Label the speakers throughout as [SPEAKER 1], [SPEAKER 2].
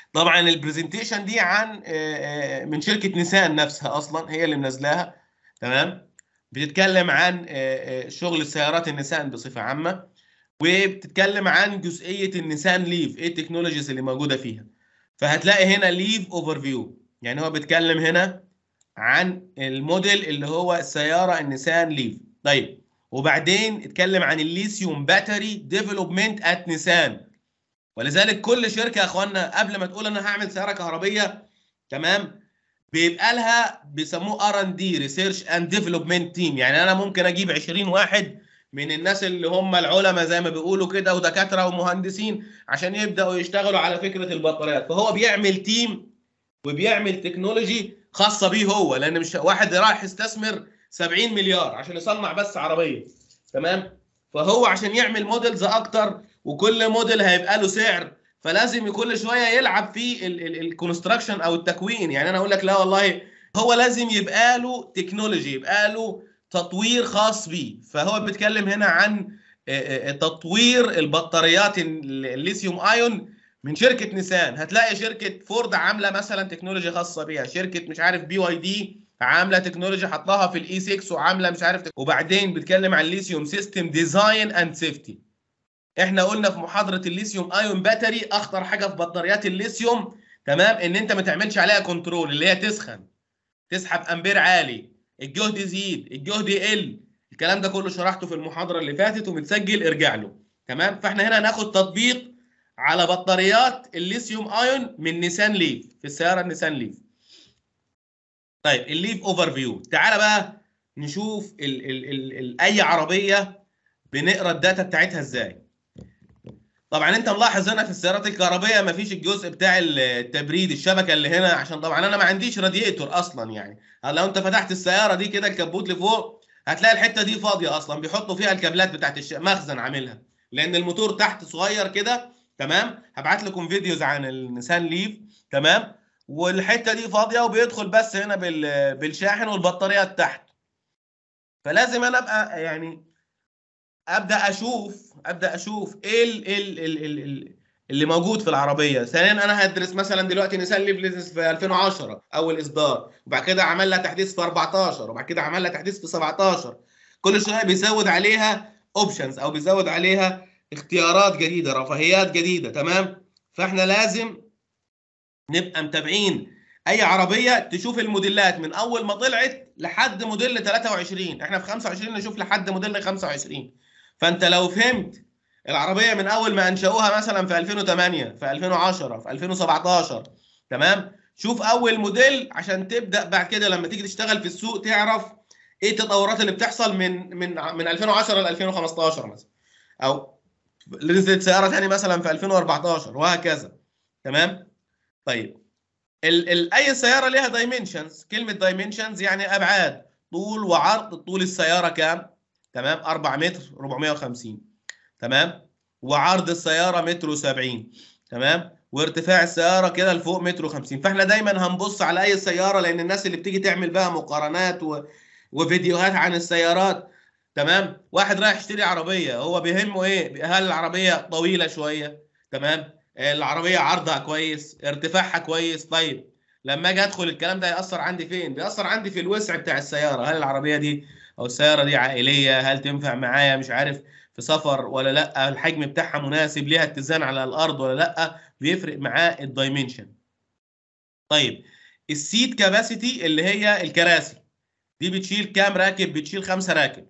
[SPEAKER 1] طبعا البرزنتيشن دي عن من شركه نيسان نفسها اصلا هي اللي منزلاها تمام بتتكلم عن شغل السيارات النيسان بصفه عامه وبتتكلم عن جزئيه النيسان ليف ايه التكنولوجيز اللي موجوده فيها فهتلاقي هنا ليف اوفر فيو يعني هو بيتكلم هنا عن الموديل اللي هو السياره النيسان ليف طيب وبعدين اتكلم عن الليثيوم باتري ديفلوبمنت ات نيسان ولذلك كل شركه يا اخوانا قبل ما تقول انا هعمل سياره كهربيه تمام بيبقى لها بيسموه ار ان دي ريسيرش اند ديفلوبمنت تيم يعني انا ممكن اجيب 20 واحد من الناس اللي هم العلماء زي ما بيقولوا كده ودكاتره ومهندسين عشان يبداوا يشتغلوا على فكره البطاريات فهو بيعمل تيم وبيعمل تكنولوجي خاصه بيه هو لان مش واحد راح يستثمر 70 مليار عشان يصنع بس عربيه تمام فهو عشان يعمل موديلز اكتر وكل موديل هيبقى له سعر فلازم كل شويه يلعب في الكونستراكشن او التكوين يعني انا اقول لك لا والله هو لازم يبقى له تكنولوجي يبقى له تطوير خاص بيه فهو بيتكلم هنا عن تطوير البطاريات الليثيوم ايون من شركه نيسان هتلاقي شركه فورد عامله مثلا تكنولوجي خاصه بيها شركه مش عارف بي واي دي عامله تكنولوجي حطها في الاي 6 وعامله مش عارف وبعدين بيتكلم عن الليثيوم سيستم ديزاين اند سيفتي احنا قلنا في محاضره الليثيوم ايون باتري اخطر حاجه في بطاريات الليثيوم تمام ان انت ما تعملش عليها كنترول اللي هي تسخن تسحب امبير عالي الجهد يزيد الجهد يقل الكلام ده كله شرحته في المحاضره اللي فاتت ومتسجل ارجع له تمام فاحنا هنا هناخد تطبيق على بطاريات الليثيوم ايون من نيسان ليف في السياره النيسان ليف طيب الليف اوفر فيو تعالى بقى نشوف ال ال ال ال اي عربيه بنقرا الداتا بتاعتها ازاي طبعا انت ملاحظ هنا في السيارات الكهربائيه مفيش الجزء بتاع التبريد الشبكه اللي هنا عشان طبعا انا ما عنديش راديتور اصلا يعني لو انت فتحت السياره دي كده الكبوت لفوق هتلاقي الحته دي فاضيه اصلا بيحطوا فيها الكابلات بتاعت الش... مخزن عاملها لان الموتور تحت صغير كده تمام هبعت لكم فيديوز عن النيسان ليف تمام والحته دي فاضيه وبيدخل بس هنا بال... بالشاحن والبطاريات تحت فلازم انا ابقى يعني ابدا اشوف ابدا اشوف ايه ال ال ال ال ال اللي موجود في العربيه ثانيا انا هدرس مثلا دلوقتي نيسان ليف ليزنس في 2010 اول اصدار وبعد كده عمل لها تحديث في 14 وبعد كده عمل لها تحديث في 17 كل شويه بيزود عليها اوبشنز او بيزود عليها اختيارات جديده رفاهيات جديده تمام فاحنا لازم نبقى متابعين اي عربيه تشوف الموديلات من اول ما طلعت لحد موديل 23 احنا في 25 نشوف لحد موديل 25 فانت لو فهمت العربيه من اول ما انشأوها مثلا في 2008 في 2010 في 2017 تمام شوف اول موديل عشان تبدا بعد كده لما تيجي تشتغل في السوق تعرف ايه التطورات اللي بتحصل من من من 2010 ل 2015 مثلا او نزلت سياره ثانيه مثلا في 2014 وهكذا تمام طيب ال ال اي سياره ليها دايمنشنز كلمه دايمنشنز يعني ابعاد طول وعرض طول السياره كام تمام 4 متر 450 تمام وعرض السياره متر و70 تمام وارتفاع السياره كده لفوق متر و50 فاحنا دايما هنبص على اي سياره لان الناس اللي بتيجي تعمل بقى مقارنات و... وفيديوهات عن السيارات تمام واحد رايح يشتري عربيه هو بيهمه ايه هل العربيه طويله شويه تمام العربيه عرضها كويس ارتفاعها كويس طيب لما اجي ادخل الكلام ده ياثر عندي فين بيأثر عندي في الوسع بتاع السياره هل العربيه دي او السياره دي عائليه هل تنفع معايا مش عارف في سفر ولا لا الحجم بتاعها مناسب ليها اتزان على الارض ولا لا بيفرق معاه الدايمنشن طيب السيت كاباسيتي اللي هي الكراسي دي بتشيل كام راكب بتشيل خمسة راكب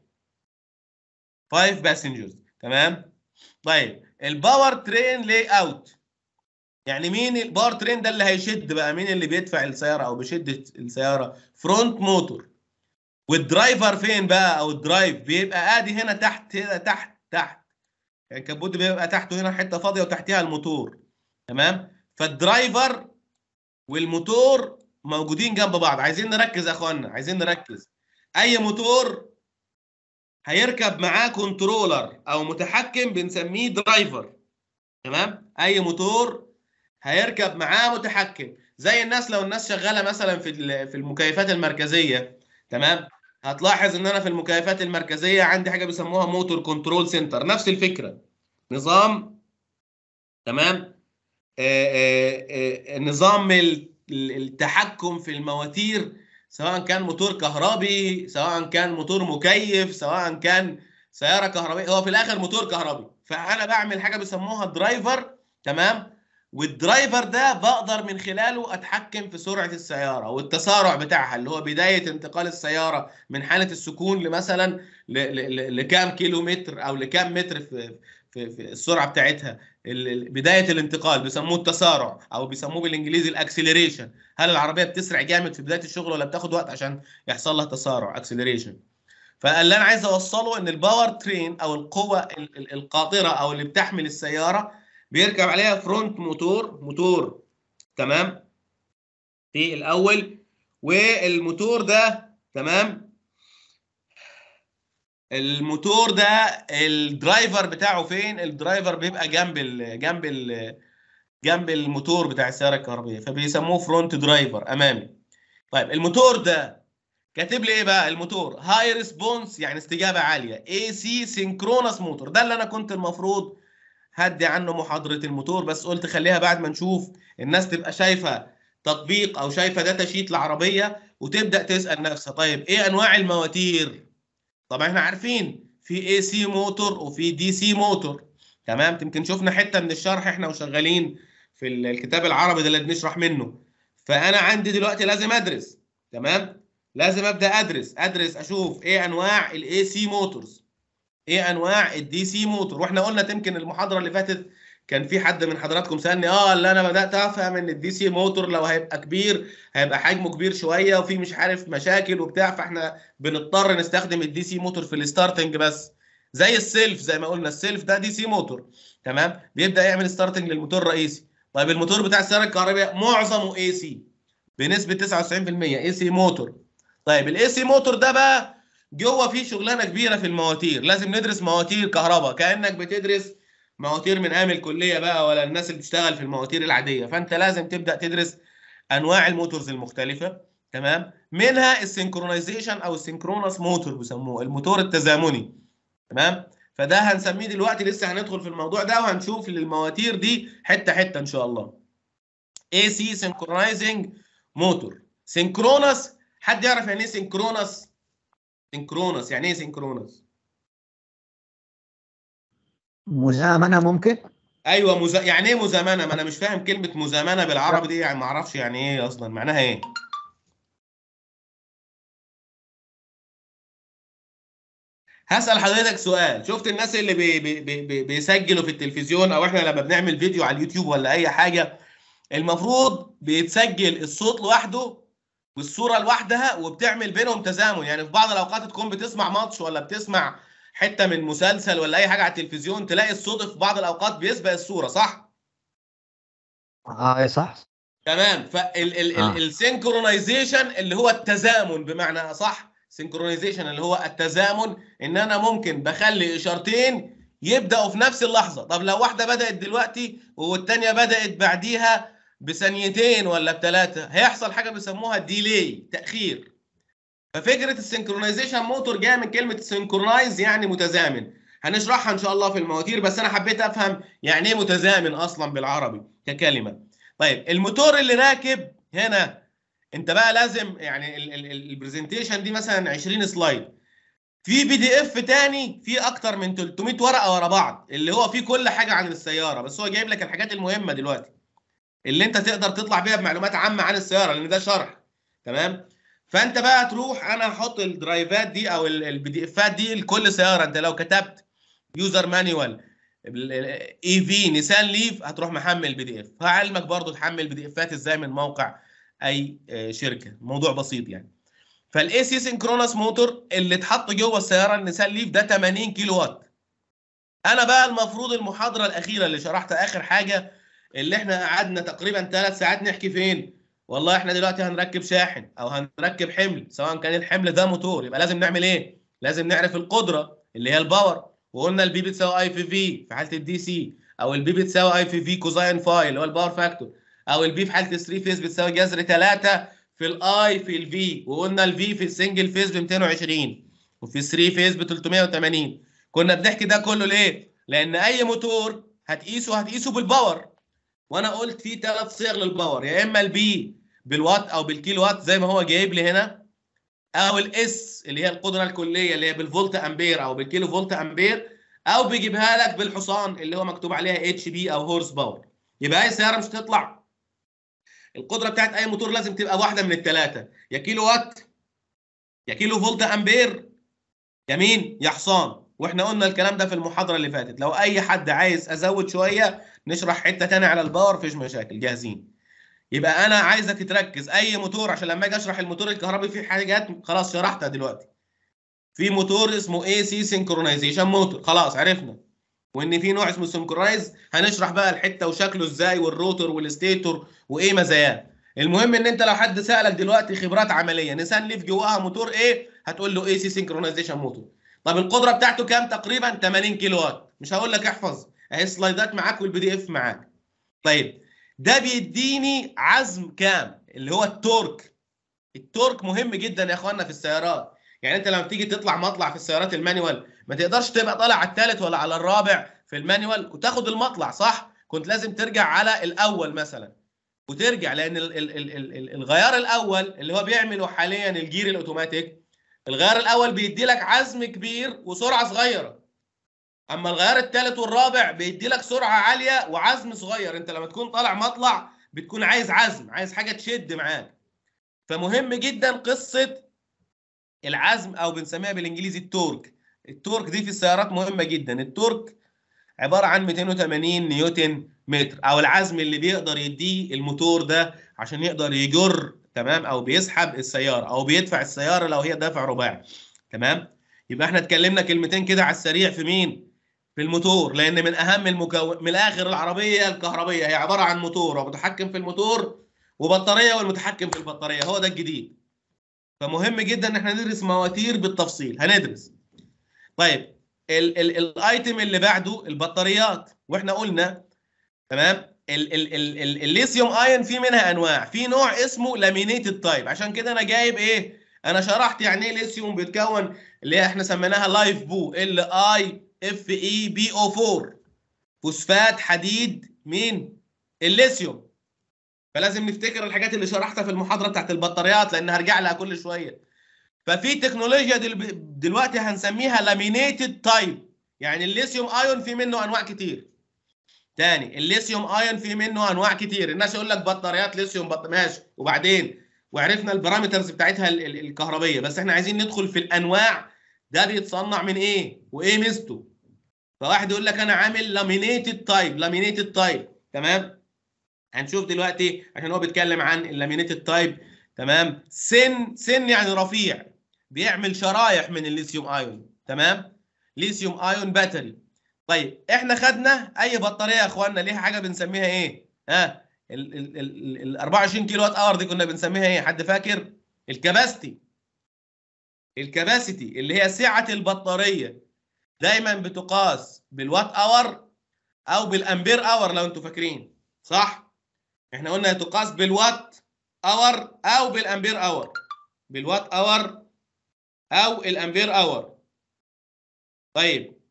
[SPEAKER 1] 5 باسنجرز تمام طيب الباور ترين لاي اوت يعني مين الباور ترين ده اللي هيشد بقى مين اللي بيدفع السياره او بيشد السياره فرونت موتور والدرايفر فين بقى او الدرايف بيبقى ادي هنا تحت هنا تحت تحت يعني الكبوت بيبقى تحته هنا حته فاضيه وتحتها الموتور تمام فالدرايفر والموتور موجودين جنب بعض عايزين نركز يا اخوانا عايزين نركز اي موتور هيركب معاه كنترولر او متحكم بنسميه درايفر تمام اي موتور هيركب معاه متحكم زي الناس لو الناس شغاله مثلا في في المكيفات المركزيه تمام هتلاحظ ان انا في المكيفات المركزيه عندي حاجه بيسموها موتور كنترول سنتر نفس الفكره نظام تمام نظام التحكم في المواتير سواء كان موتور كهربي سواء كان موتور مكيف سواء كان سياره كهربائيه هو في الاخر موتور كهربي فانا بعمل حاجه بيسموها درايفر تمام والدرايفر ده بقدر من خلاله اتحكم في سرعه السياره والتسارع بتاعها اللي هو بدايه انتقال السياره من حاله السكون لمثلا لكام كيلو متر او لكام متر في في, في السرعه بتاعتها بدايه الانتقال بيسموه التسارع او بيسموه بالانجليزي الاكسلريشن هل العربيه بتسرع جامد في بدايه الشغل ولا بتاخد وقت عشان يحصل لها تسارع اكسلريشن فاللي انا عايز اوصله ان الباور ترين او القوه القاطره او اللي بتحمل السياره بيركب عليها فرونت موتور موتور تمام في الاول والموتور ده تمام الموتور ده الدرايفر بتاعه فين الدرايفر بيبقى جنب ال جنب ال جنب الموتور بتاع السياره الكهربائيه فبيسموه فرونت درايفر امامي طيب الموتور ده كاتب لي ايه بقى الموتور هاي ريسبونس يعني استجابه عاليه اي سي سينكرونس موتور ده اللي انا كنت المفروض هدي عنه محاضره الموتور بس قلت خليها بعد ما نشوف الناس تبقى شايفه تطبيق او شايفه داتا شيت العربيه وتبدا تسال نفسها طيب ايه انواع المواتير طبعا احنا عارفين في اي سي موتور وفي دي سي موتور تمام يمكن شفنا حته من الشرح احنا وشغالين في الكتاب العربي ده اللي بنشرح منه فانا عندي دلوقتي لازم ادرس تمام لازم ابدا ادرس ادرس اشوف ايه انواع الاي سي موتورز ايه انواع الدي سي موتور واحنا قلنا يمكن المحاضره اللي فاتت كان في حد من حضراتكم سالني اه اللي انا بدات افهم ان الدي سي موتور لو هيبقى كبير هيبقى حجمه كبير شويه وفي مش عارف مشاكل وبتاع فاحنا بنضطر نستخدم الدي سي موتور في الستارتنج بس زي السيلف زي ما قلنا السيلف ده دي سي موتور تمام بيبدا يعمل ستارتنج للموتور الرئيسي طيب الموتور بتاع السياره الكهربائيه معظمه اي سي بنسبه 99% اي سي موتور طيب الاي سي موتور ده بقى جوه فيه شغلانه كبيره في المواتير لازم ندرس مواتير كهرباء كانك بتدرس مواتير من ايام الكليه بقى ولا الناس اللي بتشتغل في المواتير العاديه فانت لازم تبدا تدرس انواع الموتورز المختلفه تمام منها السينكرونايزيشن او السينكرونس موتور بيسموه الموتور التزامني تمام فده هنسميه دلوقتي لسه هندخل في الموضوع ده وهنشوف للمواتير دي حته حته ان شاء الله اي سي سينكرونايزنج موتور سينكرونس حد يعرف يعني ايه سينكرونس سينكرونس يعني ايه سينكرونس
[SPEAKER 2] مزامنه ممكن
[SPEAKER 1] ايوه مز... يعني ايه مزامنه ما انا مش فاهم كلمه مزامنه بالعربي دي يعني ما اعرفش يعني ايه اصلا معناها ايه هسأل حضرتك سؤال شفت الناس اللي بي بي بي بيسجلوا في التلفزيون او احنا لما بنعمل فيديو على اليوتيوب ولا اي حاجه المفروض بيتسجل الصوت لوحده والصوره لوحدها وبتعمل بينهم تزامن يعني في بعض الاوقات تكون بتسمع ماتش ولا بتسمع حته من مسلسل ولا اي حاجه على التلفزيون تلاقي الصوت في بعض الاوقات بيسبق الصوره صح
[SPEAKER 2] اه صح
[SPEAKER 1] تمام فالسينكرونايزيشن آه. اللي هو التزامن بمعنى صح سينكرونايزيشن اللي هو التزامن ان انا ممكن بخلي اشارتين يبداوا في نفس اللحظه طب لو واحده بدات دلوقتي والثانيه بدات بعديها بثانيتين ولا بثلاثه هيحصل حاجه بيسموها ديلي تاخير ففكره السنكرونايزيشن موتور جايه من كلمه سنكرونايز يعني متزامن هنشرحها ان شاء الله في المواتير بس انا حبيت افهم يعني ايه متزامن اصلا بالعربي ككلمه طيب الموتور اللي راكب هنا انت بقى لازم يعني البرزنتيشن دي مثلا 20 سلايد في بي دي اف تاني فيه اكتر من 300 ورقه ورا بعض اللي هو فيه كل حاجه عن السياره بس هو جايب لك الحاجات المهمه دلوقتي اللي انت تقدر تطلع بيها بمعلومات عامه عن السياره لان ده شرح تمام فانت بقى تروح انا هحط الدرايفات دي او البي دي افات دي لكل سياره انت لو كتبت يوزر مانيوال اي في نيسان ليف هتروح محمل بي دي اف هعلمك برضو تحمل بي دي افات ازاي من موقع اي شركه موضوع بسيط يعني فالاي سي سينكرونس موتور اللي اتحط جوه السياره النيسان ليف ده 80 كيلو وات انا بقى المفروض المحاضره الاخيره اللي شرحتها اخر حاجه اللي احنا قعدنا تقريبا ثلاث ساعات نحكي فين والله احنا دلوقتي هنركب شاحن او هنركب حمل سواء كان الحمل ده موتور يبقى لازم نعمل ايه لازم نعرف القدره اللي هي الباور وقلنا البي بتساوي اي في في في حاله الدي سي او البي بتساوي اي في في كوزاين فاي اللي هو الباور فاكتور او البي في حاله 3 فيز بتساوي جذر 3 في الاي في الفي وقلنا الفي في السنجل فيز ب 220 وفي 3 فيز ب 380 كنا بنحكي ده كله ليه؟ لان اي موتور هتقيسه هتقيسه بالباور وانا قلت في ثلاث صيغ للباور يا اما البي بالوات او بالكيلو وات زي ما هو جايب لي هنا او الاس اللي هي القدره الكليه اللي هي بالفولت امبير او بالكيلو فولت امبير او بيجيبها لك بالحصان اللي هو مكتوب عليها اتش بي او هورس باور يبقى اي سياره مش هتطلع القدره بتاعت اي موتور لازم تبقى واحده من الثلاثه يا كيلو وات يا كيلو فولت امبير يا مين يا حصان واحنا قلنا الكلام ده في المحاضره اللي فاتت لو اي حد عايز ازود شويه نشرح حته ثانيه على الباور مفيش مشاكل جاهزين يبقى انا عايزك تركز اي موتور عشان لما اجي اشرح الموتور الكهربي فيه حاجات خلاص شرحتها دلوقتي في موتور اسمه اي سي سينكرونايزيشن موتور خلاص عرفنا وان في نوع اسمه سينكرونايز هنشرح بقى الحته وشكله ازاي والروتور والستيتور وايه مزاياه المهم ان انت لو حد سالك دلوقتي خبرات عمليه نيسان ليف جواها موتور ايه هتقول له اي سي سينكرونايزيشن موتور طب القدره بتاعته كام تقريبا 80 كيلو وات مش هقول لك احفظ اهي سلايدات معاك والبي دي اف معاك طيب ده بيديني عزم كام اللي هو التورك التورك مهم جدا يا اخوانا في السيارات يعني انت لما تيجي تطلع مطلع في السيارات المانيوال ما تقدرش تبقى طالع على الثالث ولا على الرابع في المانيوال وتاخد المطلع صح كنت لازم ترجع على الاول مثلا وترجع لان ال ال ال ال ال الغيار الاول اللي هو بيعمله حاليا الجير الاوتوماتيك الغيار الاول بيدي لك عزم كبير وسرعه صغيره اما الغيار الثالث والرابع بيدي لك سرعه عاليه وعزم صغير انت لما تكون طالع مطلع بتكون عايز عزم عايز حاجه تشد معاك فمهم جدا قصه العزم او بنسميها بالانجليزي التورك التورك دي في السيارات مهمه جدا التورك عباره عن 280 نيوتن متر او العزم اللي بيقدر يديه الموتور ده عشان يقدر يجر تمام او بيسحب السياره او بيدفع السياره لو هي دافع رباعي تمام يبقى احنا اتكلمنا كلمتين كده على السريع في مين في الموتور لان من اهم المكون من الاخر العربيه الكهربيه هي عباره عن موتور ومتحكم في الموتور وبطاريه والمتحكم في البطاريه هو ده الجديد فمهم جدا ان احنا ندرس مواتير بالتفصيل هندرس طيب ال ال الايتم اللي بعده البطاريات واحنا قلنا تمام ال ال ال ال الليثيوم ايون في منها انواع في نوع اسمه لامينيتد تايب عشان كده انا جايب ايه انا شرحت يعني ايه ليثيوم بيتكون اللي احنا سميناها لايف بو ال اي اف اي بي او 4 فوسفات حديد مين الليثيوم فلازم نفتكر الحاجات اللي شرحتها في المحاضره بتاعت البطاريات لان هرجع لها كل شويه ففي تكنولوجيا دل... دلوقتي هنسميها لامينيتد تايب يعني الليثيوم ايون في منه انواع كتير تاني الليثيوم ايون في منه انواع كتير الناس يقول لك بطاريات ليثيوم بط... ماشي وبعدين وعرفنا البارامترز بتاعتها ال... ال... الكهربيه بس احنا عايزين ندخل في الانواع ده بيتصنع من ايه وايه ميزته فواحد يقول لك انا عامل لامينيتد تايب لامينيتد تايب تمام هنشوف دلوقتي عشان هو بيتكلم عن اللامينيتد تايب تمام سن سن يعني رفيع بيعمل شرايح من الليثيوم ايون تمام ليثيوم ايون باتري طيب احنا خدنا اي بطاريه يا اخوانا ليها حاجه بنسميها ايه ها ال ال ال ال 24 كيلو وات اور دي كنا بنسميها ايه حد فاكر الكباستي الكباسيتي اللي هي سعه البطاريه دايما بتقاس بالوات اور او بالامبير اور لو انتوا فاكرين صح احنا قلنا تقاس بالوات اور او بالامبير اور بالوات اور او الامبير اور طيب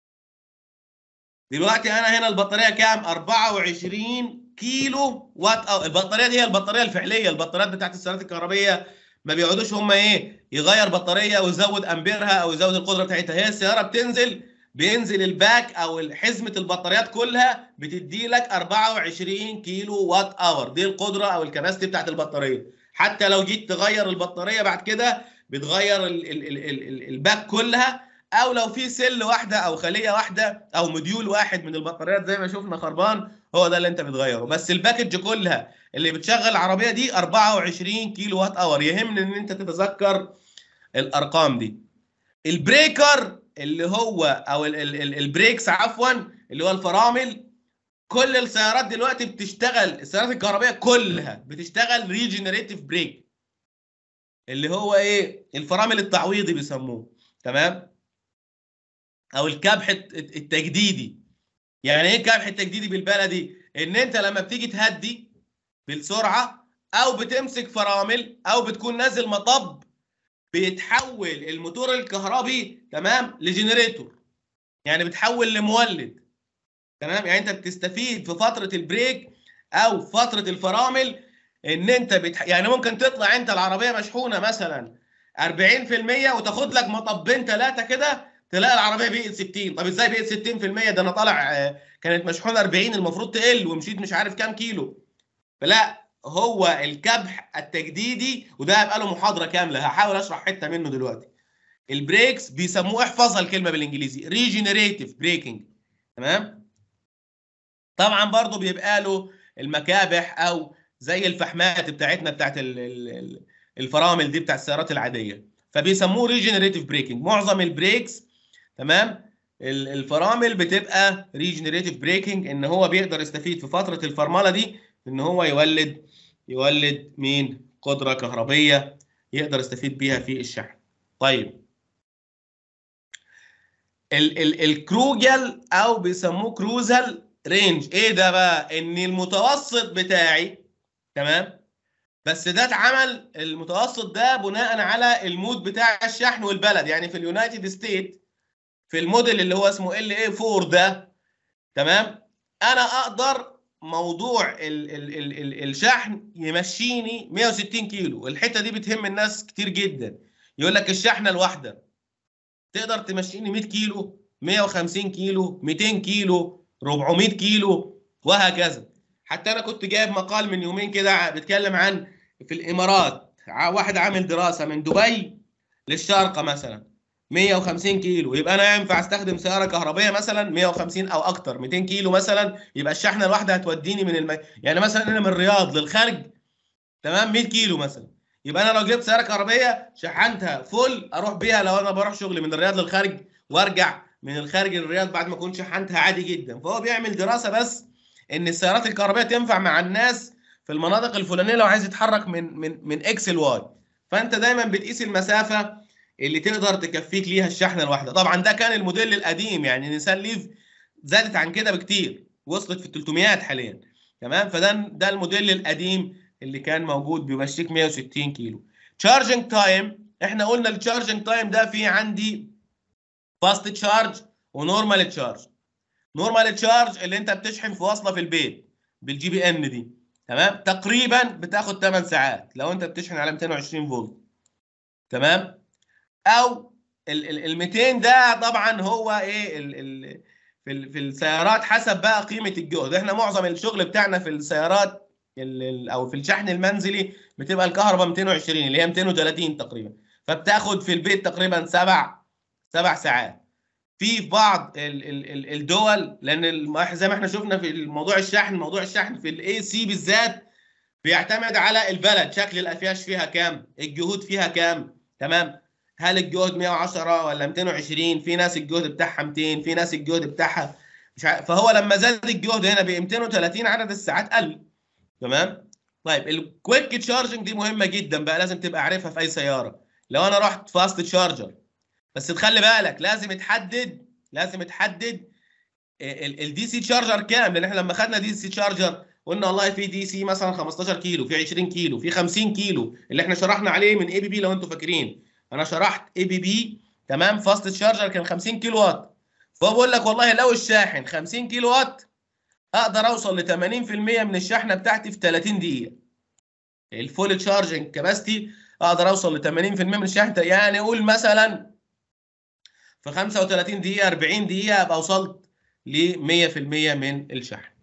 [SPEAKER 1] دلوقتي انا هنا البطاريه كام 24 كيلو وات او البطاريه دي هي البطاريه الفعليه البطاريات بتاعت السيارات الكهربيه ما بيقعدوش هم ايه يغير بطاريه ويزود امبيرها او يزود القدره بتاعتها هي السياره بتنزل بينزل الباك او حزمه البطاريات كلها بتدي لك 24 كيلو وات اور دي القدره او الكباستي بتاعت البطاريه حتى لو جيت تغير البطاريه بعد كده بتغير ال ال ال ال ال الباك كلها او لو في سل واحده او خليه واحده او مديول واحد من البطاريات زي ما شفنا خربان هو ده اللي انت بتغيره بس الباكج كلها اللي بتشغل العربيه دي 24 كيلو وات اور يهمني ان انت تتذكر الارقام دي البريكر اللي هو او ال ال ال البريكس عفوا اللي هو الفرامل كل السيارات دلوقتي بتشتغل السيارات الكهربائيه كلها بتشتغل ريجنريتيف بريك اللي هو ايه الفرامل التعويضي بيسموه تمام او الكبح التجديدي يعني ايه الكبح التجديدي بالبلدي ان انت لما بتيجي تهدي بالسرعه او بتمسك فرامل او بتكون نازل مطب بيتحول الموتور الكهربي تمام لجنريتور يعني بتحول لمولد تمام يعني انت بتستفيد في فتره البريك او فتره الفرامل ان انت بتح... يعني ممكن تطلع انت العربيه مشحونه مثلا 40% وتاخد لك مطبين ثلاثه كده تلاقي العربيه بقت 60 طب ازاي بقت 60% ده انا طالع آه، كانت مشحونه 40 المفروض تقل ومشيت مش عارف كام كيلو فلا هو الكبح التجديدي وده هيبقى له محاضره كامله هحاول اشرح حته منه دلوقتي البريكس بيسموه احفظها الكلمه بالانجليزي ريجنريتيف بريكنج تمام طبعا برضو بيبقى له المكابح او زي الفحمات بتاعتنا بتاعت ال- ال- ال- الفرامل دي بتاعت السيارات العاديه فبيسموه ريجنريتيف بريكنج معظم البريكس تمام ال- الفرامل بتبقى ريجنريتيف بريكنج ان هو بيقدر يستفيد في فتره الفرمله دي ان هو يولد يولد مين قدره كهربيه يقدر يستفيد بيها في الشحن طيب ال ال الكروجل او بيسموه كروزال رينج ايه ده بقى ان المتوسط بتاعي تمام بس ده اتعمل المتوسط ده بناء على المود بتاع الشحن والبلد يعني في اليونايتد ستيت في الموديل اللي هو اسمه ال اي 4 ده تمام انا اقدر موضوع ال ال ال ال الشحن يمشيني 160 كيلو الحته دي بتهم الناس كتير جدا يقول لك الشحنه الواحده تقدر تمشيني 100 كيلو 150 كيلو 200 كيلو 400 كيلو وهكذا حتى انا كنت جايب مقال من يومين كده ع- بيتكلم عن في الامارات ع- واحد عامل دراسه من دبي للشارقه مثلا 150 كيلو يبقى انا ينفع استخدم سياره كهربائيه مثلا 150 او اكتر 200 كيلو مثلا يبقى الشحنه الواحده هتوديني من الم... يعني مثلا انا من الرياض للخارج تمام 100 كيلو مثلا يبقى انا لو جبت سياره كهربائيه شحنتها فل اروح بيها لو انا بروح شغلي من الرياض للخارج وارجع من الخارج للرياض بعد ما اكون شحنتها عادي جدا فهو بيعمل دراسه بس ان السيارات الكهربائيه تنفع مع الناس في المناطق الفلانيه لو عايز يتحرك من من من اكس لواي فانت دايما بتقيس المسافه اللي تقدر تكفيك ليها الشحنه الواحده طبعا ده كان الموديل القديم يعني نيسان ليف زادت عن كده بكتير وصلت في 300 حاليا تمام فده ده الموديل القديم اللي كان موجود بيمشيك 160 كيلو تشارجنج تايم احنا قلنا التشارجنج تايم ده في عندي فاست تشارج ونورمال تشارج نورمال تشارج اللي انت بتشحن في وصله في البيت بالجي بي ان دي تمام تقريبا بتاخد 8 ساعات لو انت بتشحن على 220 فولت تمام او ال ال- ال 200 ده طبعا هو ايه ال ال في ال في السيارات حسب بقى قيمه الجهد احنا معظم الشغل بتاعنا في السيارات ال ال او في الشحن المنزلي بتبقى الكهرباء 220 اللي هي 230 تقريبا فبتاخد في البيت تقريبا سبع سبع ساعات في في بعض ال ال ال الدول لان الم- زي ما احنا شفنا في الموضوع الشحن موضوع الشحن في الاي سي بالذات بيعتمد على البلد شكل الافياش فيها كام الجهود فيها كام تمام هل الجهد 110 ولا 220 في ناس الجهد بتاعها 200 في ناس الجهد بتاعها مش عارف فهو لما زاد الجهد هنا ب 230 عدد الساعات قل تمام طيب الكويك تشارجنج دي مهمه جدا بقى لازم تبقى عارفها في اي سياره لو انا رحت فاست تشارجر بس تخلي بالك لازم تحدد لازم تحدد الدي سي تشارجر كام لان احنا لما خدنا دي سي تشارجر قلنا والله في دي سي مثلا 15 كيلو في 20 كيلو في 50 كيلو اللي احنا شرحنا عليه من اي بي بي لو انتم فاكرين انا شرحت اي بي بي تمام فاست تشارجر كان 50 كيلو وات فهو بقول لك والله لو الشاحن 50 كيلو وات اقدر اوصل ل 80% من الشحنه بتاعتي في 30 دقيقه الفول تشارجنج كاباسيتي اقدر اوصل ل 80% من الشحنه يعني قول مثلا في 35 دقيقه 40 دقيقه ابقى وصلت ل 100% من الشحن